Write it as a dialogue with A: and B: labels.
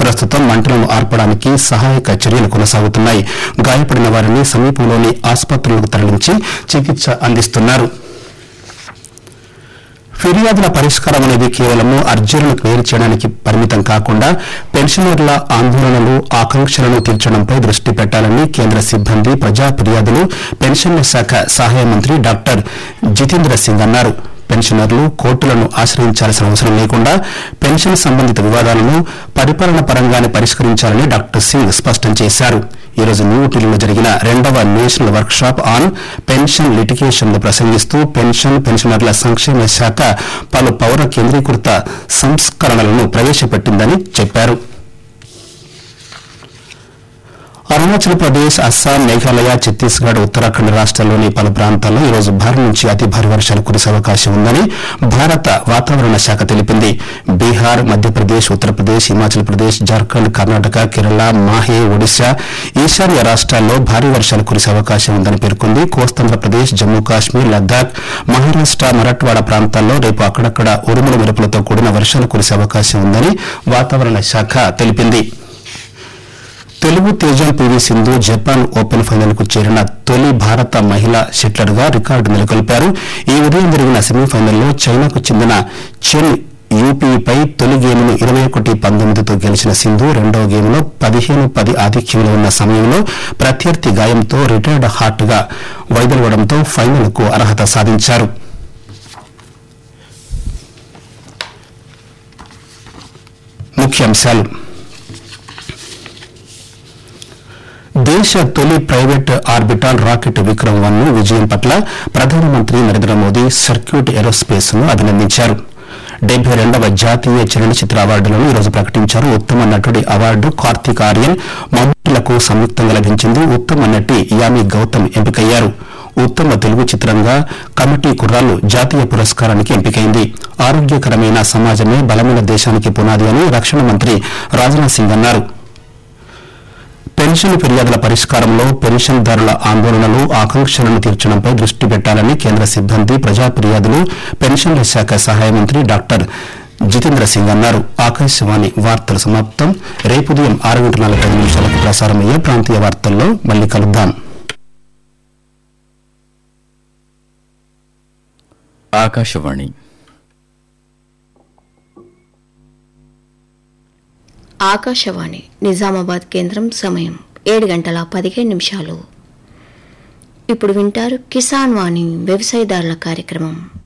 A: ప్రస్తుతం మంటలను ఆర్పడానికి సహాయక చర్యలు కొనసాగుతున్నాయి గాయపడిన వారిని సమీపంలోని ఆసుపత్రులకు తరలించి చికిత్స అందిస్తున్నారు ఫిర్యాదుల పరిష్కారం అనేది కేవలము అర్జీలను క్లియర్ చేయడానికి పరిమితం కాకుండా పెన్షనర్ల ఆందోళనలు ఆకాంక్షలను తీర్చడంపై దృష్టి పెట్టాలని కేంద్ర సిబ్బంది ప్రజా ఫిర్యాదులు పెన్షన్ల శాఖ సహాయ మంత్రి డాక్టర్ జితేంద్ర సింగ్ అన్నారు పెన్షనర్లు కోర్టులను ఆశ్రయించాల్సిన అవసరం లేకుండా పెన్షన్ సంబంధిత వివాదాలను పరిపాలన పరంగానే పరిష్కరించాలని డాక్టర్ సింగ్ స్పష్టం చేశారు ఈ రోజు న్యూఢిల్లీలో జరిగిన రెండవ national workshop on pension litigation లో ప్రసంగిస్తూ పెన్షన్ పెన్షనర్ల సంక్షేమ శాఖ పలు పౌర కేంద్రీకృత సంస్కరణలను ప్రవేశపెట్టిందని చెప్పారు అరుణాచల్ ప్రదేశ్ అస్సాం మేఘాలయ ఛత్తీస్గఢ్ ఉత్తరాఖండ్ రాష్ట్రాల్లోని పలు ప్రాంతాల్లో ఈరోజు భారీ నుంచి అతి భారీ వర్షాలు కురిసే అవకాశం ఉందని భారత వాతావరణ శాఖ తెలిపింది బీహార్ మధ్యప్రదేశ్ ఉత్తరప్రదేశ్ హిమాచల్ ప్రదేశ్ జార్ఖండ్ కర్ణాటక కేరళ మాహే ఒడిశా ఈశాన్య రాష్ట్రాల్లో భారీ వర్షాలు కురిసే అవకాశం ఉందని పేర్కొంది కోస్తాంధ్రప్రదేశ్ జమ్మూ కాశ్మీర్ లద్దాఖ్ మహారాష్ట మరాఠ్వాడ ప్రాంతాల్లో రేపు అక్కడక్కడ ఉరుముల మెరుపులతో కూడిన వర్షాలు కురిసే అవకాశం ఉందని వాతావరణ శాఖ తెలిపింది తెలుగు తేజం PV Sindhu Japan Open final కు చేరిన తొలి భారత మహిళా షట్లర్ గా రికార్డు నెలకొల్పారు ఈ ఉదయం జరిగిన సెమీఫైనల్లో చైనాకు చెందిన చెన్ యూపీపై తొలి గేమ్ను ఇరవై ఒకటి పంతొమ్మిదితో గెలిచిన సింధు రెండవ గేమ్లో పదిహేను పది ఆధిక్యంలో ఉన్న సమయంలో ప్రత్యర్థి గాయంతో రిటైర్డ్ హార్ట్ గా వైదొలగడంతో ఫైనల్ కు అర్హత సాధించారు ముఖ్యాంశాలు దేశ తొలి private orbital rocket Vikram one ను విజయం పట్ల ప్రధానమంత్రి నరేంద్ర మోదీ సర్క్యూట్ ఏరోస్పేస్ ను అభినందించారు డెబ్బై రెండవ జాతీయ చలనచిత్ర అవార్డులను ఈరోజు ప్రకటించారు ఉత్తమ నటుడి అవార్డు కార్తీక్ ఆర్యన్ మమ్ములకు సంయుక్తంగా లభించింది ఉత్తమ నటి యామి గౌతమ్ ఎంపికయ్యారు ఉత్తమ తెలుగు చిత్రంగా కమిటీ కుర్రాళ్ళు జాతీయ పురస్కారానికి ఎంపికైంది ఆరోగ్యకరమైన సమాజమే బలమైన దేశానికి పునాది అని రక్షణ మంత్రి రాజ్నాథ్ సింగ్ అన్నారు పెన్షన్ ఫిర్యాదుల పరిష్కారంలో పెన్షన్దారుల ఆందోళనలు ఆకాంక్షలను తీర్చడంపై దృష్టి పెట్టాలని కేంద్ర సిబ్బంది ప్రజా ఫిర్యాదులు పెన్షన్ల శాఖ సహాయ మంత్రి డాక్టర్ జితేంద్ర సింగ్ అన్నారు ఆకాశవాణి వార్తలు సమాప్తం రేపు ఉదయం ఆరు గంటల నలభై ఐదు నిమిషాలకు ప్రసారమయ్యే ప్రాంతీయ వార్తల్లో మళ్ళీ కలుద్దాం
B: ఆకాశవాణి
C: ఆకాశవాణి నిజామాబాద్ కేంద్రం సమయం ఏడు గంటల పదిహేను నిమిషాలు ఇప్పుడు వింటారు కిసాన్ వాణి వ్యవసాయదారుల కార్యక్రమం